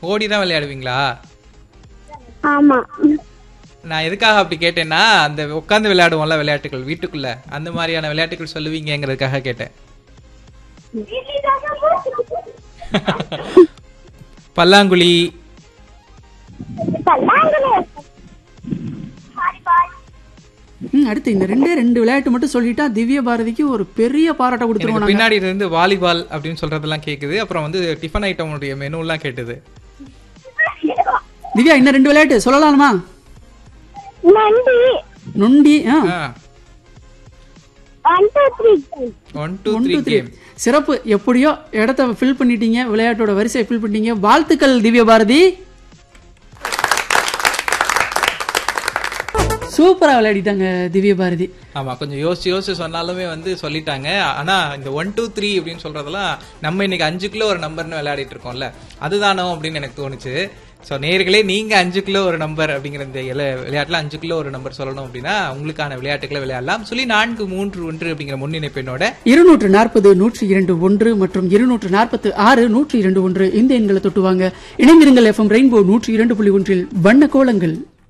ஓடி தான் விளையாடுவீங்களா ஆமா நான் எதுக்காக அப்படி கேட்டேன்னா அந்த உட்காந்து விளையாடுவோம்ல விளையாட்டுகள் வீட்டுக்குள்ள அந்த மாதிரியான விளையாட்டுகள் சொல்லுவீங்கங்கிறதுக்காக கேட்டேன் பல்லாங்குழி ம் அடுத்து இந்த ரெண்டே ரெண்டு விளையாட்டு மட்டும் சொல்லிட்டா திவ்ய பாரதிக்கு ஒரு பெரிய பாராட்ட கொடுத்துருவோம் எனக்கு நாங்க. பின்னாடி இருந்து வாலிபால் அப்படின்னு சொல்றதெல்லாம் கேக்குது அப்புறம் வந்து டிஃபன் ஐட்டமுடைய மெனுலாம் கேட்டது திவ்யா இன்னும் ரெண்டு விளையாட்டு சொல்லலாமா நன்றி நொண்டி ஆ one two three one two one three two three game சிறப்பு எப்படியோ இடத்த ஃபில் பண்ணிட்டீங்க விளையாட்டோட வரிசையை ஃபில் பண்ணிட்டீங்க வாழ்த்துக்கள் திவ்ய பாரதி சூப்பரா விளையாடிட்டாங்க திவ்ய பாரதி ஆமா கொஞ்சம் யோசிச்சு யோசிச்சு சொன்னாலுமே வந்து சொல்லிட்டாங்க ஆனா இந்த ஒன் டூ த்ரீ அப்படின்னு சொல்றதெல்லாம் நம்ம இன்னைக்கு அஞ்சுக்குள்ள ஒரு நம்பர்னு விளையாடிட்டு இருக்கோம்ல அதுதானோ அப்படின்னு எனக்கு தோணுச்சு ஸோ நேர்களே நீங்க அஞ்சு கிலோ ஒரு நம்பர் அப்படிங்கிற இந்த இல- விளையாட்டுல அஞ்சு கிலோ ஒரு நம்பர் சொல்லணும் அப்படின்னா உங்களுக்கான விளையாட்டுகளை விளையாடலாம் சொல்லி நான்கு மூன்று ஒன்று அப்படிங்கிற முன்னிணைப்பெண்ணோட இருநூற்று நாற்பது நூற்றி இரண்டு ஒன்று மற்றும் இருநூற்று நாற்பத்து ஆறு நூற்றி இரண்டு ஒன்று இந்த எண்களை தொட்டுவாங்க இணைந்திருங்கள் எஃப்எம் ரெயின்போ நூற்றி இரண்டு புள்ளி ஒன்றில் வண்ண கோலங்கள்